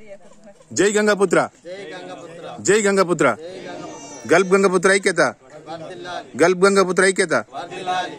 జై గంగాపుత్ర జై గంగపుత్ర జై గంగాపుత్ర జై గంగపుత్ర గల్ప్ గంగాపుత్ర ఐక్యత వర్ధిల్లాలి గల్ప్ గంగాపుత్ర ఐక్యత వర్ధిల్లాలి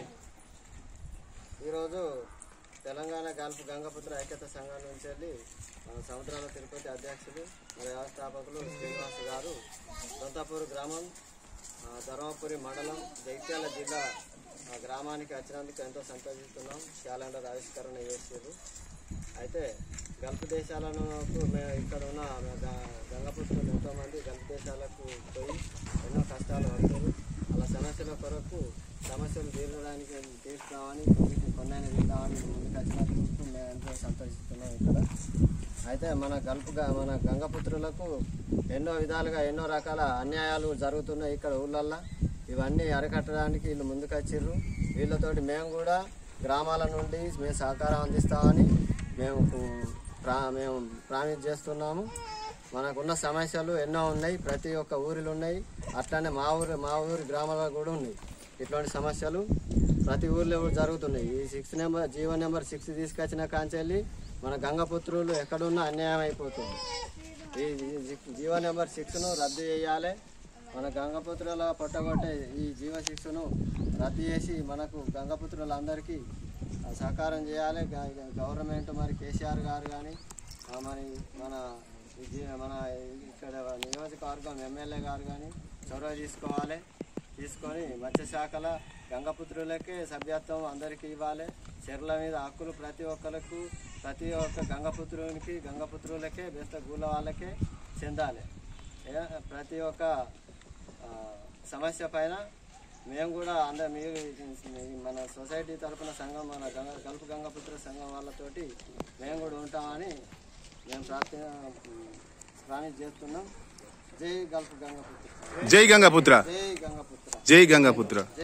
ఈరోజు తెలంగాణ గల్ఫ్ గంగపుత్ర ఐక్యత సంఘం నుంచి వెళ్ళి మన సముద్రాల తిరుపతి అధ్యక్షులు మన వ్యవస్థాపకులు శ్రీనివాస్ గారు సొంతపూర్ గ్రామం ఆ, ధర్మపురి మండలం జగిత్యాల జిల్లా ఆ, గ్రామానికి వచ్చినందుకు ఎంతో సంతోషిస్తున్నాం క్యాలెండర్ ఆవిష్కరణ చేసారు అయితే గల్ఫ్ దేశాలను మేము ఇక్కడ ఉన్న గ- గంగపుత్రులు ఎంతోమంది గల్ఫ్ దేశాలకు పోయి ఎన్నో కష్టాలు పడతారు అలా సమస్యల కొరకు సమస్యలు తీర్చడానికి తీర్చుదామని కొన్ని కొన్నైనా తీద్దామని ముందుకు వచ్చినందుకు మేము ఎంతో సంతోషిస్తున్నాం ఇక్కడ అయితే మన గల్ఫ్గా మన గంగపుత్రులకు ఎన్నో విధాలుగా ఎన్నో రకాల అన్యాయాలు జరుగుతున్నాయి ఇక్కడ ఊళ్ళల్లో ఇవన్నీ అరికట్టడానికి వీళ్ళు ముందుకు వచ్చిర్రు వీళ్ళతోటి మేము కూడా గ్రామాల నుండి మేము సహకారం అందిస్తామని మేము ప్రా మేము ప్రామిస్ చేస్తున్నాము మనకున్న సమస్యలు ఎన్నో ఉన్నాయి ప్రతి ఒక్క ఊరిలో ఉన్నాయి అట్లానే మా ఊరు మా ఊరి గ్రామాల్లో కూడా ఉన్నాయి ఇట్లాంటి సమస్యలు ప్రతి ఊర్లో కూడా జరుగుతున్నాయి ఈ six number GO number six తీసుకొచ్చిన కాంచెల్లి మన గంగపుత్రులు ఎక్కడున్నా అన్యాయం అయిపోతుంది ఈ ఈ జీవో నెంబర్ సిక్స్ను రద్దు చేయాలి మన గంగపుత్రుల పొట్టగొట్టే ఈ జీవో సిక్స్ను రద్దు చేసి మనకు గంగపుత్రులందరికీ ఆ, సహకారం చేయాలి గ- గవర్నమెంట్ మరి కేసీఆర్ గారు కానీ మరి మన ఈ జీ- మన ఇక్కడ నియోజకవర్గం ఎమ్మెల్యే గారు కానీ చొరవ తీసుకోవాలి తీసుకొని మత్స్యశాఖల గంగపుత్రులకే సభ్యత్వం అందరికీ ఇవ్వాలి చెర్ల మీద హక్కులు ప్రతి ఒక్కరికి ప్రతి ఒక్క గంగపుత్రునికి గంగపుత్రులకే బెస్త గూల వాళ్ళకే చెందాలి ఏ, ప్రతి ఒక్క ఆ, సమస్య పైన మేము కూడా అందరం మీరు ఈ మన సొసైటీ తరపున సంఘం మన గంగ గల్ఫ్ గంగపుత్ర సంఘం వాళ్ళతోటి మేము కూడా ఉంటామని మేము ప్రార్థన ప్రామిస్ చేస్తున్నాం జై గల్ఫ్ గంగపుత్ర జై గంగాపుత్ర జై గంగపుత్ర జై గంగాపుత్ర